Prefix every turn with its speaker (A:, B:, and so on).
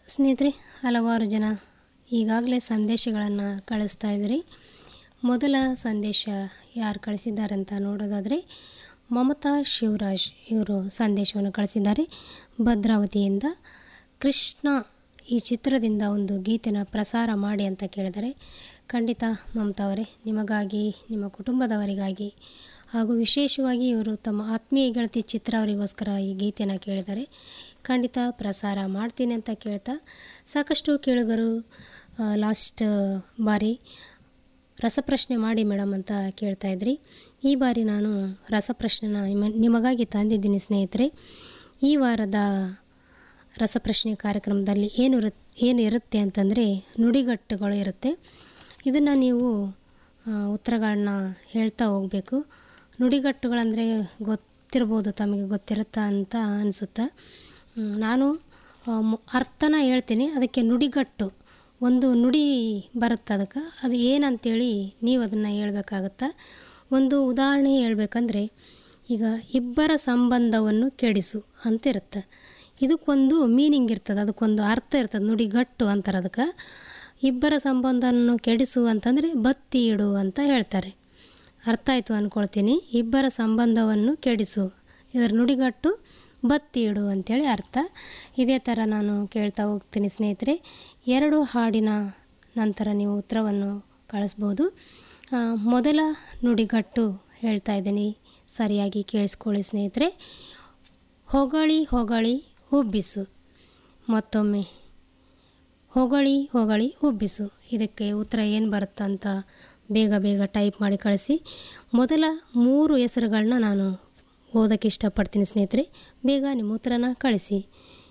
A: ಸ್ನೇಹಿತರೆ ಹಲವಾರು ಜನ ಈಗಾಗಲೇ ಸಂದೇಶಗಳನ್ನು ಕಳಿಸ್ತಾ ಇದ್ರಿ ಮೊದಲ ಸಂದೇಶ ಯಾರು ಕಳಿಸಿದ್ದಾರೆ ಅಂತ ನೋಡೋದಾದರೆ ಮಮತಾ ಶಿವರಾಜ್ ಇವರು ಸಂದೇಶವನ್ನು ಕಳಿಸಿದ್ದಾರೆ ಭದ್ರಾವತಿಯಿಂದ ಕೃಷ್ಣ ಈ ಚಿತ್ರದಿಂದ ಒಂದು ಗೀತೆನ ಪ್ರಸಾರ ಮಾಡಿ ಅಂತ ಕೇಳಿದರೆ ಖಂಡಿತ ಮಮತಾ ಅವರೇ ನಿಮಗಾಗಿ ನಿಮ್ಮ ಕುಟುಂಬದವರಿಗಾಗಿ ಹಾಗೂ ವಿಶೇಷವಾಗಿ ಇವರು ತಮ್ಮ ಆತ್ಮೀಯ ಗೆಳತಿ ಚಿತ್ರ ಅವರಿಗೋಸ್ಕರ ಈ ಗೀತೆನ ಕೇಳಿದ್ದಾರೆ ಖಂಡಿತ ಪ್ರಸಾರ ಮಾಡ್ತೀನಿ ಅಂತ ಕೇಳ್ತಾ ಸಾಕಷ್ಟು ಕೇಳುಗರು ಲಾಸ್ಟ್ ಬಾರಿ ರಸಪ್ರಶ್ನೆ ಮಾಡಿ ಮೇಡಮ್ ಅಂತ ಕೇಳ್ತಾ ಇದ್ರಿ ಈ ಬಾರಿ ನಾನು ರಸಪ್ರಶ್ನೆನ ನಿಮ ನಿಮಗಾಗಿ ತಂದಿದ್ದೀನಿ ಸ್ನೇಹಿತರೆ ಈ ವಾರದ ರಸಪ್ರಶ್ನೆ ಕಾರ್ಯಕ್ರಮದಲ್ಲಿ ಏನು ಇರು ಏನಿರುತ್ತೆ ಅಂತಂದರೆ ನುಡಿಗಟ್ಟುಗಳು ಇರುತ್ತೆ ಇದನ್ನು ನೀವು ಆ, ಉತ್ತರಗಳನ್ನ ಹೇಳ್ತಾ ಹೋಗಬೇಕು ನುಡಿಗಟ್ಟುಗಳಂದರೆ ಗೊತ್ತಿರ್ಬೋದು ತಮಗೆ ಗೊತ್ತಿರುತ್ತಾ ಅಂತ ಅನಿಸುತ್ತೆ ಹ್ಮ್, ನಾನು ಆ, ಮು- ಅರ್ಥನ ಹೇಳ್ತೀನಿ ಅದಕ್ಕೆ ನುಡಿಗಟ್ಟು ಒಂದು ನುಡಿ ಬರುತ್ತೆ ಅದಕ್ಕೆ ಅದು ಏನಂತೇಳಿ ನೀವು ಅದನ್ನು ಹೇಳ್ಬೇಕಾಗತ್ತೆ ಒಂದು ಉದಾಹರಣೆ ಹೇಳ್ಬೇಕಂದ್ರೆ ಈಗ ಇಬ್ಬರ ಸಂಬಂಧವನ್ನು ಕೆಡಿಸು ಅಂತ ಇರುತ್ತೆ ಇದಕ್ಕೊಂದು ಮೀನಿಂಗ್ ಇರ್ತದೆ ಅದಕ್ಕೊಂದು ಅರ್ಥ ಇರ್ತದೆ ನುಡಿಗಟ್ಟು ಅಂತಾರೆ ಅದಕ್ಕೆ ಇಬ್ಬರ ಸಂಬಂಧವನ್ನು ಕೆಡಿಸು ಅಂತಂದರೆ ಬತ್ತಿ ಇಡು ಅಂತ ಹೇಳ್ತಾರೆ ಅರ್ಥ ಆಯಿತು ಅಂದ್ಕೊಳ್ತೀನಿ ಇಬ್ಬರ ಸಂಬಂಧವನ್ನು ಕೆಡಿಸು ಇದರ ನುಡಿಗಟ್ಟು ಬತ್ತಿ ಇಡು ಅಂತೇಳಿ ಅರ್ಥ ಇದೇ ಥರ ನಾನು ಕೇಳ್ತಾ ಹೋಗ್ತೀನಿ ಸ್ನೇಹಿತರೆ ಎರಡು ಹಾಡಿನ ನಂತರ ನೀವು ಉತ್ತರವನ್ನು ಕಳಿಸ್ಬೋದು ಆ, ಮೊದಲ ನುಡಿಗಟ್ಟು ಹೇಳ್ತಾ ಇದ್ದೀನಿ ಸರಿಯಾಗಿ ಕೇಳಿಸ್ಕೊಳ್ಳಿ ಸ್ನೇಹಿತರೆ ಹೊಗಳಿ ಹೊಗಳಿ ಉಬ್ಬಿಸು ಮತ್ತೊಮ್ಮೆ ಹೊಗಳಿ ಹೊಗಳಿ ಉಬ್ಬಿಸು ಇದಕ್ಕೆ ಉತ್ತರ ಏನು ಬರುತ್ತಂತ ಬೇಗ ಬೇಗ ಟೈಪ್ ಮಾಡಿ ಕಳಿಸಿ ಮೊದಲ ಮೂರು ಹೆಸರುಗಳನ್ನ ನಾನು ಓದೋಕ್ಕೆ ಇಷ್ಟಪಡ್ತೀನಿ ಸ್ನೇಹಿತರೆ ಬೇಗ ನಿಮ್ಮ ಉತ್ತರನ ಕಳಿಸಿ